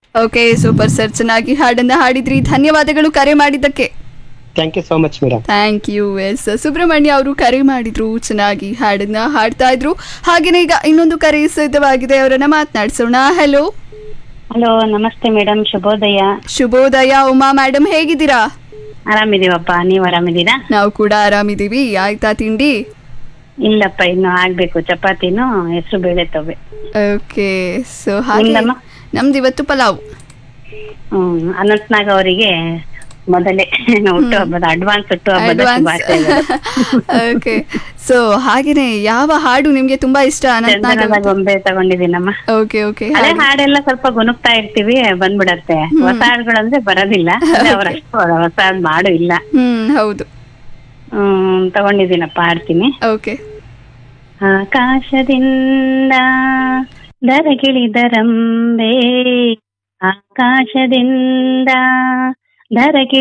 Okay super sir ಚೆನ್ನಾಗಿ ಹಾಡನ್ನ ಹಾಡಿದ್ರಿ ಧನ್ಯವಾದಗಳು ಕರೆ ಮಾಡಿದ್ದಕ್ಕೆ thank you so much madam thank you S Subrahmanya ಅವರು ಕರೆ ಮಾಡಿದ್ರು ಚೆನ್ನಾಗಿ ಹಾಡನ್ನ ಹಾಡ್ತಾ ಇದ್ರು ಹಾಗೇನೆ ಈಗ ಇನ್ನೊಂದು ಕರೆ ಸಿದ್ಧವಾಗಿದೆ ಅವರನ್ನ ಮಾತನಾಡಿಸೋಣ ಹಲೋ ಹಲೋ ನಮಸ್ತೆ ಮೇಡಮ್ ಶುಭೋದಯ ಶುಭೋದಯ ಉಮಾ ಮೇಡಮ್ ಹೇಗಿದ್ದೀರಾ ಆರಾಮಿದೀವಪ್ಪ ನೀವ್ ಆರಾಮಿದ್ದೀರಾ ನಾವು ಕೂಡ ಆರಾಮಿದೀವಿ ಆಯ್ತಾ ತಿಂಡಿ ಇಲ್ಲಪ್ಪ ಇನ್ನು ಆಗ್ಬೇಕು ಚಪಾತಿನೂ ಹೆಸರು ಬೇಳೆ ತವೆ ಓಕೆ ಸೊ ಹಾಗೆ ನಿಮ್ದಮ್ಮ? ನಮ್ದು ಇವತ್ತು ಪಲಾವ್ ಹ್ಮ್ ಅನಂತ್ನಾಗ್ ಅವರಿಗೆ ಮೊದಲೇ ಹುಟ್ಟು ಹಬ್ಬದ ಅಡ್ವಾನ್ಸ್ ಹುಟ್ಟು ಹಬ್ಬದ ಅಡ್ವಾನ್ಸ್ ಶುಭಾಶಯಗಳು ಓಕೆ ಸೊ ಹಾಗೇನೆ ಯಾವ ಹಾಡು ನಿಮ್ಗೆ ತುಂಬಾ ಇಷ್ಟ ಚಂದನದ ಅನಂತನಾಗ್ ಗೊಂಬೆ ತಗೊಂಡಿದ್ದೀನಮ್ಮ ಓಕೆ ಓಕೆ ಹಳೆ ಹಾಡೆಲ್ಲ ಸ್ವಲ್ಪ ಗುನುಕ್ತಾ ಇರ್ತೀವಿ ಬಂದ್ಬಿಡತ್ತೆ ಹೊಸ ಹಾಡುಗಳಂದ್ರೆ ಬರೋದಿಲ್ಲ ಅಂದ್ರೆ ಅವ್ರ ಅಷ್ಟು ಹೊಸ ಹಾಡ್ ಮಾಡು ಇಲ್ಲ ಹ್ಮ್ ಹೌದು ಹ್ಮ್ ತಗೊಂಡಿದ್ದೀನಪ್ಪ ಹಾಡ್ತೀನಿ ಓಕೆ ಆಕಾಶದಿಂದ ದರಗಿಳಿದರಂಬೆ ಆಕಾಶದಿಂದ ದರಗಿಳಿ